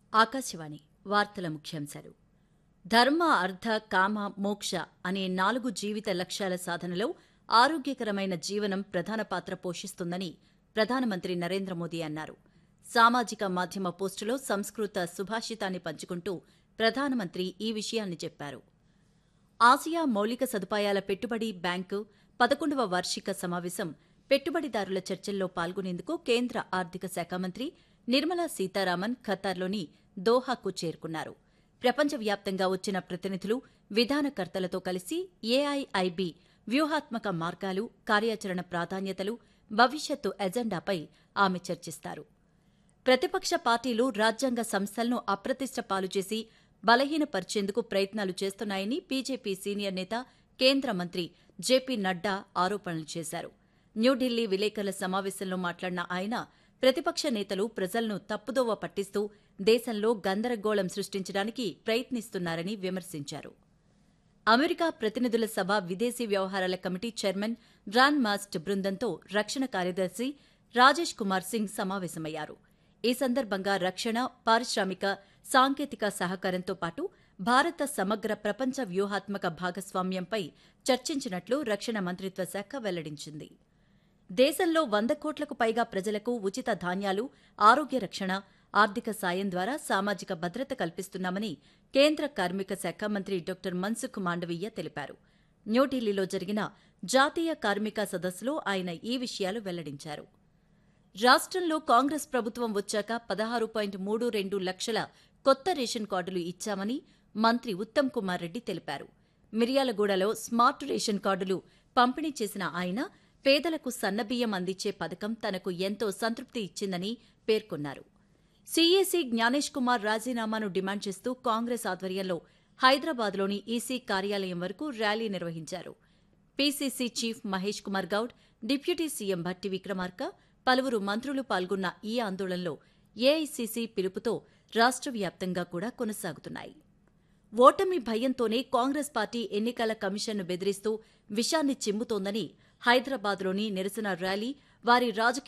ఆకాశవాణి వార్తల ముఖ్యాంశాలు ధర్మ అర్థ కామ మోక్ష అనే నాలుగు జీవిత లక్ష్యాల సాధనలో ఆరోగ్యకరమైన జీవనం ప్రధాన పాత్ర పోషిస్తుందని ప్రధానమంత్రి నరేంద్ర మోదీ అన్నారు సామాజిక మాధ్యమ పోస్టులో సంస్కృత సుభాషితాన్ని పంచుకుంటూ ప్రధానమంత్రి ఈ విషయాన్ని చెప్పారు ఆసియా మౌలిక సదుపాయాల పెట్టుబడి బ్యాంకు పదకొండవ వార్షిక సమావేశం పెట్టుబడిదారుల చర్చల్లో పాల్గొనేందుకు కేంద్ర ఆర్థిక శాఖ మంత్రి నిర్మలా సీతారామన్ ఖతార్లోని దోహాకు చేరుకున్నారు ప్రపంచవ్యాప్తంగా వచ్చిన ప్రతినిధులు విధానకర్తలతో కలిసి ఏఐఐబి వ్యూహాత్మక మార్గాలు కార్యాచరణ ప్రాధాన్యతలు భవిష్యత్తు ఎజెండాపై ఆమె చర్చిస్తారు ప్రతిపక్ష పార్టీలు రాజ్యాంగ సంస్థలను అప్రతిష్ట పాలు చేసి బలహీనపరిచేందుకు ప్రయత్నాలు చేస్తున్నాయని బీజేపీ సీనియర్ నేత కేంద్ర మంత్రి జేపీ నడ్డా ఆరోపణలు చేశారు న్యూఢిల్లీ విలేకరుల సమావేశంలో మాట్లాడిన ఆయన ప్రతిపక్ష నేతలు ప్రజలను తప్పుదోవ పట్టిస్తూ దేశంలో గందరగోళం సృష్టించడానికి ప్రయత్నిస్తున్నారని విమర్శించారు అమెరికా ప్రతినిధుల సభ విదేశీ వ్యవహారాల కమిటీ చైర్మన్ బ్రాన్ మాస్ట్ బృందంతో రక్షణ కార్యదర్శి రాజేష్ కుమార్ సింగ్ సమావేశమయ్యారు ఈ సందర్భంగా రక్షణ పారిశ్రామిక సాంకేతిక సహకారంతో పాటు భారత సమగ్ర ప్రపంచ వ్యూహాత్మక భాగస్వామ్యంపై చర్చించినట్లు రక్షణ మంత్రిత్వ శాఖ వెల్లడించింది దేశంలో వంద కోట్లకు పైగా ప్రజలకు ఉచిత ధాన్యాలు ఆరోగ్య రక్షణ ఆర్థిక సాయం ద్వారా సామాజిక భద్రత కల్పిస్తున్నామని కేంద్ర కార్మిక శాఖ మంత్రి డాక్టర్ మన్సుఖ్ మాండవీయ తెలిపారు న్యూఢిల్లీలో జరిగిన జాతీయ కార్మిక సదస్సులో ఆయన ఈ విషయాలు వెల్లడించారు రాష్ట్రంలో కాంగ్రెస్ ప్రభుత్వం వచ్చాక పదహారు పాయింట్ మూడు రెండు లక్షల కొత్త రేషన్ కార్డులు ఇచ్చామని మంత్రి ఉత్తమ్ కుమార్ రెడ్డి తెలిపారు మిర్యాలగూడలో స్మార్ట్ రేషన్ కార్డులు పంపిణీ చేసిన ఆయన పేదలకు సన్నబియ్యం అందించే పథకం తనకు ఎంతో సంతృప్తి ఇచ్చిందని పేర్కొన్నారు సీఏసీ జ్ఞానేష్ కుమార్ రాజీనామాను డిమాండ్ చేస్తూ కాంగ్రెస్ ఆధ్వర్యంలో హైదరాబాద్లోని ఈసీ కార్యాలయం వరకు ర్యాలీ నిర్వహించారు PCC chief Mahesh Kumar Goud deputy CM Bhatti Vikramarka పలువురు మంత్రులు పాల్గొన్న ఈ ఆందోళనలో ఏఐసీసీ పిలుపుతో రాష్ట్ర వ్యాప్తంగా కూడా కొనసాగుతున్నాయి ఓటమి భయంతోనే కాంగ్రెస్ పార్టీ ఎన్నికల కమిషన్ను బెదిరిస్తూ విషాన్ని చిమ్ముతోందని హైదరాబాద్లోని నిరసన ర్యాలీ వారి రాజకీయ